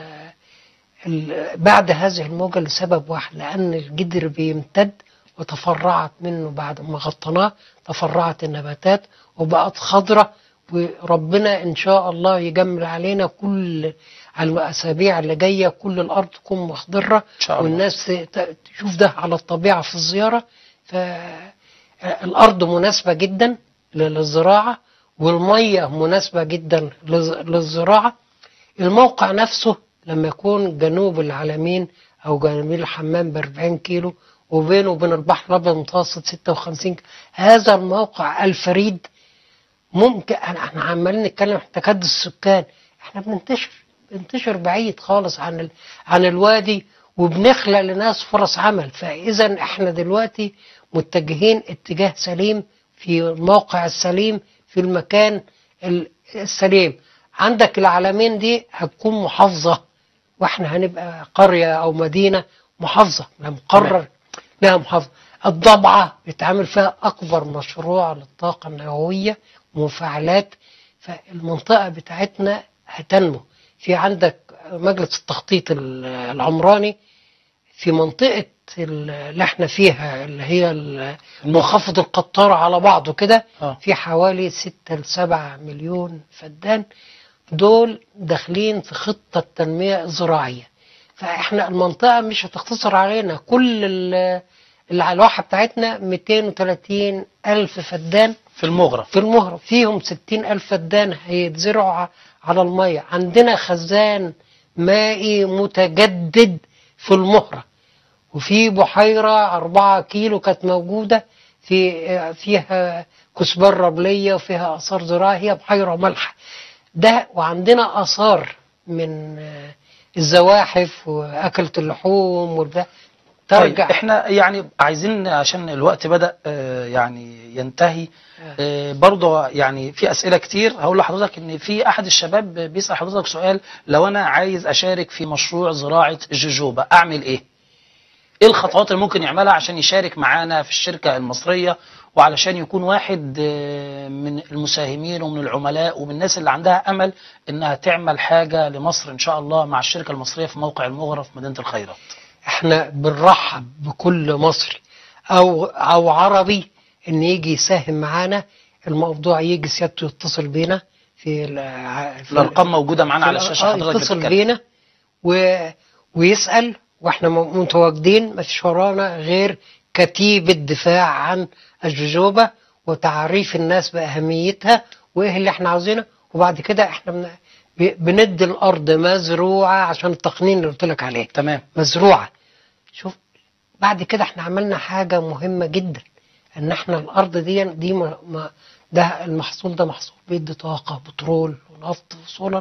ال بعد هذه الموجة لسبب واحد لأن الجدر بيمتد وتفرعت منه بعد ما غطيناه تفرعت النباتات وبقت خضرة وربنا إن شاء الله يجمل علينا كل على الأسابيع اللي جاية كل الأرض تكون مخضرة شاء الله. والناس ت- تشوف ده على الطبيعة في الزيارة فالأرض مناسبة جدا للزراعة والمية مناسبة جدا للز- للزراعة الموقع نفسه لما يكون جنوب العلمين او جنوب الحمام ب 40 كيلو وبينه وبين البحر الابيض المتوسط 56 كيلو هذا الموقع الفريد ممكن احنا إحنا عمالين نتكلم عن تكدس السكان احنا بننتشر بننتشر بعيد خالص عن ال... عن الوادي وبنخلق لناس فرص عمل فاذا احنا دلوقتي متجهين اتجاه سليم في الموقع السليم في المكان ال- السليم عندك العلمين دي هتكون محافظة واحنا هنبقى قرية او مدينة محافظة لا مقرر لها محافظة الضبعة بيتعمل فيها اكبر مشروع للطاقة النووية ومفاعلات فالمنطقة بتاعتنا هتنمو في عندك مجلس التخطيط ال- العمراني في منطقة ال- اللي احنا فيها اللي هي ال- منخفض القطار على بعضه كده آه. في حوالي 6 ل 7 مليون فدان دول داخلين في خطة تنمية زراعية فاحنا المنطقة مش هتختصر علينا كل ال- الواحة بتاعتنا 230 ألف فدان في المغرب في المهرة فيهم 60 ألف فدان هيتزرعوا ع- على المية عندنا خزان مائي متجدد في المهرة وفي بحيرة أربعة كيلو كانت موجودة في فيها كثبان رملية وفيها آثار زراعية هي بحيرة مالحة ده وعندنا آثار من آه، الزواحف وأكلة اللحوم والبتاع طيب ترجع احنا يعني عايزين عشان الوقت بدأ آه، يعني ينتهي آه، برضه يعني في أسئلة كتير هقول لحضرتك ان في احد الشباب بيسأل حضرتك سؤال لو انا عايز اشارك في مشروع زراعة الجوجوبا اعمل ايه ايه الخطوات اللي ممكن يعملها عشان يشارك معانا في الشركة المصرية وعلشان يكون واحد آه، من المساهمين ومن العملاء ومن الناس اللي عندها امل انها تعمل حاجة لمصر ان شاء الله مع الشركة المصرية في موقع المغرة في مدينة الخيرات احنا بنرحب بكل مصري او او عربي ان يجي يساهم معانا الموضوع يجي سيادته يتصل بينا في ال- في الارقام موجودة معانا على في- الشاشة آه، حضرتك يتصل بتتكلم. بينا و... ويسأل واحنا م- متواجدين ما فيش ورانا غير كتيب الدفاع عن الجوجوبا وتعريف الناس بأهميتها وايه اللي احنا عاوزينه وبعد كده احنا بن... ب- بندي الارض مزروعه عشان التقنين اللي قلت لك عليه تمام مزروعه شوف بعد كده احنا عملنا حاجه مهمه جدا ان احنا الارض دي دي ما ما ده المحصول ده محصول بيدي طاقه بترول ونفط وسولر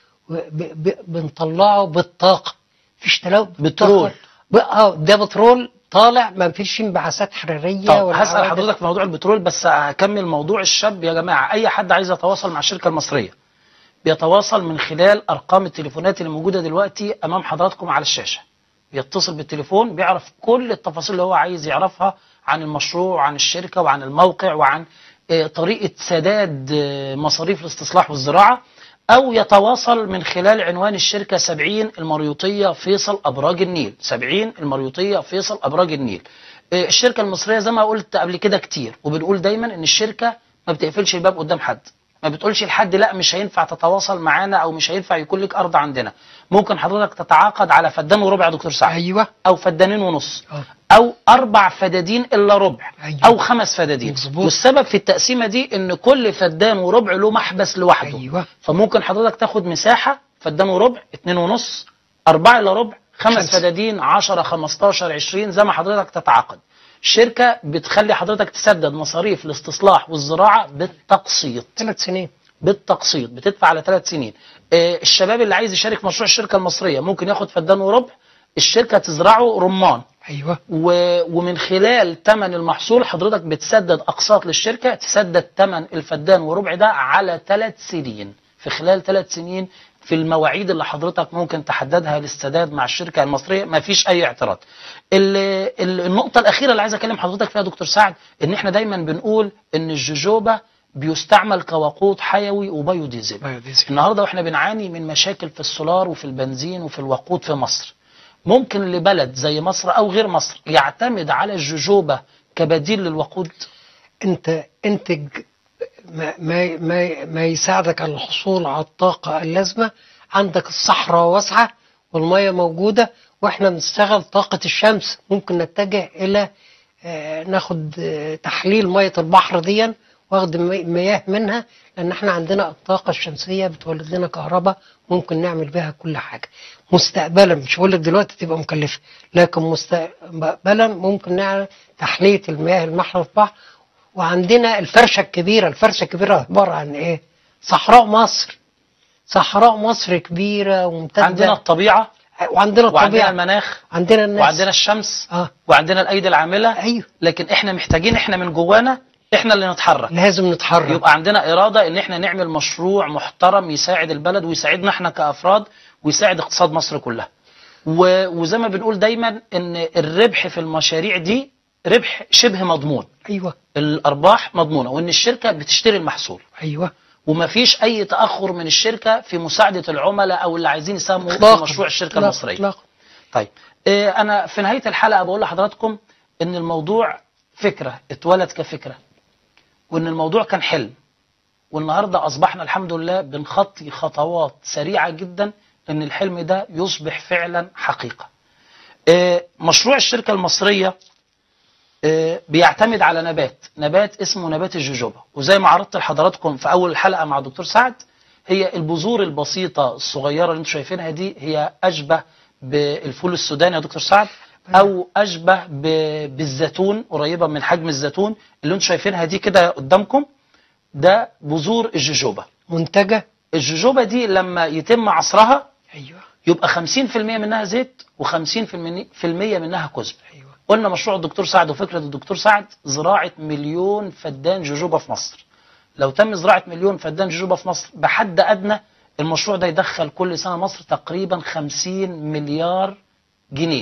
وب- ب- بنطلعه بالطاقه مفيش تلوث بترول. ب- اه ده بترول طالع ما فيش انبعاثات حراريه طب ولا هسأل عوادم. حضرتك في موضوع البترول بس هكمل موضوع الشاب يا جماعة أي حد عايز يتواصل مع الشركة المصرية بيتواصل من خلال أرقام التليفونات اللي موجودة دلوقتي أمام حضراتكم على الشاشة بيتصل بالتليفون بيعرف كل التفاصيل اللي هو عايز يعرفها عن المشروع وعن الشركة وعن الموقع وعن آه، طريقة سداد آه، مصاريف الاستصلاح والزراعة أو يتواصل من خلال عنوان الشركة 70 المريوطية فيصل أبراج النيل 70 المريوطية فيصل أبراج النيل آه، الشركه المصريه زي ما قلت قبل كده كتير وبنقول دايما ان الشركه ما بتقفلش الباب قدام حد ما بتقولش لحد لا مش هينفع تتواصل معانا او مش هينفع يكون لك ارض عندنا ممكن حضرتك تتعاقد على فدان وربع يا دكتور سعد ايوه او فدانين ونص آه. او اربع فدادين الا ربع أيوة. او خمس فدادين مظبوط. والسبب في التقسيمه دي ان كل فدان وربع له محبس لوحده ايوه فممكن حضرتك تاخد مساحه فدان وربع اتنين ونص أربعة إلا ربع خمس خمسة. فدادين 10 15 20 زي ما حضرتك تتعاقد الشركة بتخلي حضرتك تسدد مصاريف الاستصلاح والزراعة بالتقسيط ثلاث سنين بالتقسيط بتدفع على ثلاث سنين آه، الشباب اللي عايز يشارك في مشروع الشركة المصرية ممكن ياخد فدان وربع الشركة تزرعه رمان ايوه و... ومن خلال ثمن المحصول حضرتك بتسدد اقساط للشركه تسدد ثمن الفدان وربع ده على ثلاث سنين في خلال ثلاث سنين في المواعيد اللي حضرتك ممكن تحددها للسداد مع الشركه المصريه ما فيش اي اعتراض. ال... ال- النقطه الاخيره اللي عايز اكلم حضرتك فيها يا دكتور سعد ان احنا دايما بنقول ان الجوجوبا بيستعمل كوقود حيوي وبيوديزل. بايوديزل النهارده واحنا بنعاني من مشاكل في السولار وفي البنزين وفي الوقود في مصر ممكن لبلد زي مصر او غير مصر يعتمد على الجوجوبا كبديل للوقود انت انتج ما, ما, ما, ما يساعدك على الحصول على الطاقة اللازمة عندك الصحراء واسعة والمية موجودة واحنا بنشتغل طاقة الشمس ممكن نتجه الى آه، ناخد آه، تحليل مية البحر دي واخد مي- مياه منها لان احنا عندنا الطاقة الشمسية بتولد لنا كهرباء ممكن نعمل بها كل حاجة مستقبلا مش هقول لك دلوقتي تبقى مكلفة لكن مستقبلا ممكن نعمل تحلية المياه المحر في البحر وعندنا الفرشة الكبيرة الفرشة الكبيرة عبارة عن ايه صحراء مصر صحراء مصر كبيرة وممتدة عندنا الطبيعه وعندنا وعندنا الطبيعة المناخ عندنا الناس وعندنا الشمس اه وعندنا الايدي العامله ايوه لكن احنا محتاجين احنا من جوانا احنا اللي نتحرك لازم نتحرك يبقى عندنا اراده ان احنا نعمل مشروع محترم يساعد البلد ويساعدنا احنا كافراد ويساعد اقتصاد مصر كلها و- وزي ما بنقول دايما ان الربح في المشاريع دي ربح شبه مضمون ايوه الارباح مضمونه وان الشركه بتشتري المحصول ايوه ومفيش اي تاخر من الشركه في مساعده العملاء او اللي عايزين يساهموا في إطلاقاً. مشروع الشركه إطلاقاً. المصريه إطلاقاً. طيب آه، انا في نهايه الحلقه بقول لحضراتكم ان الموضوع فكره اتولد كفكره وان الموضوع كان حلم والنهارده اصبحنا الحمد لله بنخطي خطوات سريعه جدا ان الحلم ده يصبح فعلا حقيقه آه، مشروع الشركه المصريه آه، بيعتمد على نبات نبات اسمه نبات الجوجوبا وزي ما عرضت لحضراتكم في اول الحلقه مع دكتور سعد هي البذور البسيطه الصغيره اللي انتم شايفينها دي هي اشبه بالفول السوداني يا دكتور سعد او اشبه ب- بالزيتون قريبه من حجم الزيتون اللي انتم شايفينها دي كده قدامكم ده بذور الجوجوبا منتجة الجوجوبا دي لما يتم عصرها ايوه يبقى 50% منها زيت و50% منها كزب ايوه قلنا مشروع الدكتور سعد وفكرة الدكتور سعد زراعة مليون فدان جوجوبا في مصر لو تم زراعة مليون فدان جوجوبا في مصر بحد أدنى المشروع ده يدخل كل سنة مصر تقريبا 50 مليار جنيه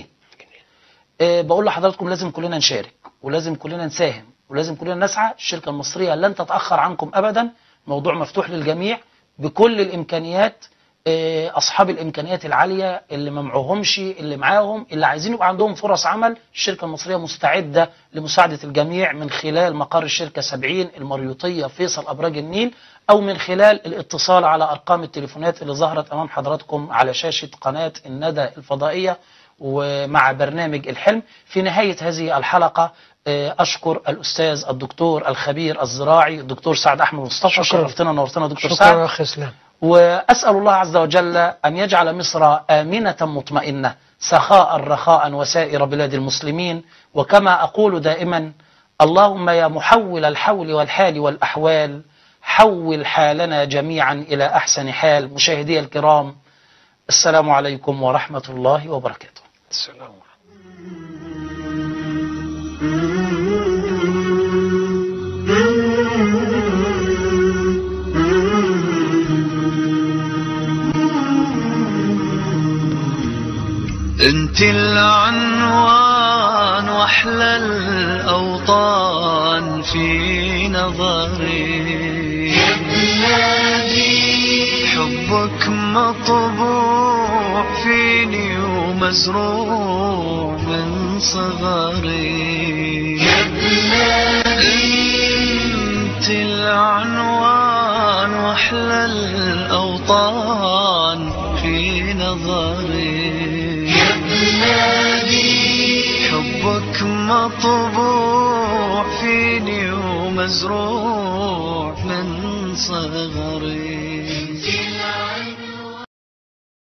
أه بقول لحضراتكم لازم كلنا نشارك ولازم كلنا نساهم ولازم كلنا نسعى الشركة المصرية لن تتأخر عنكم أبدا موضوع مفتوح للجميع بكل الإمكانيات آه، أصحاب الإمكانيات العالية اللي ما معهمش اللي معاهم اللي عايزين يبقى عندهم فرص عمل الشركة المصرية مستعدة لمساعدة الجميع من خلال مقر الشركة 70 المريوطية فيصل أبراج النيل أو من خلال الاتصال على أرقام التليفونات اللي ظهرت أمام حضراتكم على شاشة قناة الندى الفضائية ومع برنامج الحلم في نهاية هذه الحلقة آه، أشكر الأستاذ الدكتور الخبير الزراعي الدكتور سعد أحمد مصطفى شكرا. شرفتنا ونورتنا دكتور شكرا سعد يا اخي اسلام وأسأل الله عز وجل أن يجعل مصر آمنة مطمئنة سخاء رخاء وسائر بلاد المسلمين وكما أقول دائما اللهم يا محول الحول والحال والأحوال حول حالنا جميعا إلى أحسن حال مشاهدي الكرام السلام عليكم ورحمة الله وبركاته السلام انت العنوان واحلى الاوطان في نظري يا بلادي حب حبك مطبوع فيني ومزروع من صغري انت العنوان واحلى الاوطان في نظري حبك مطبوع فيني ومزروع من صغري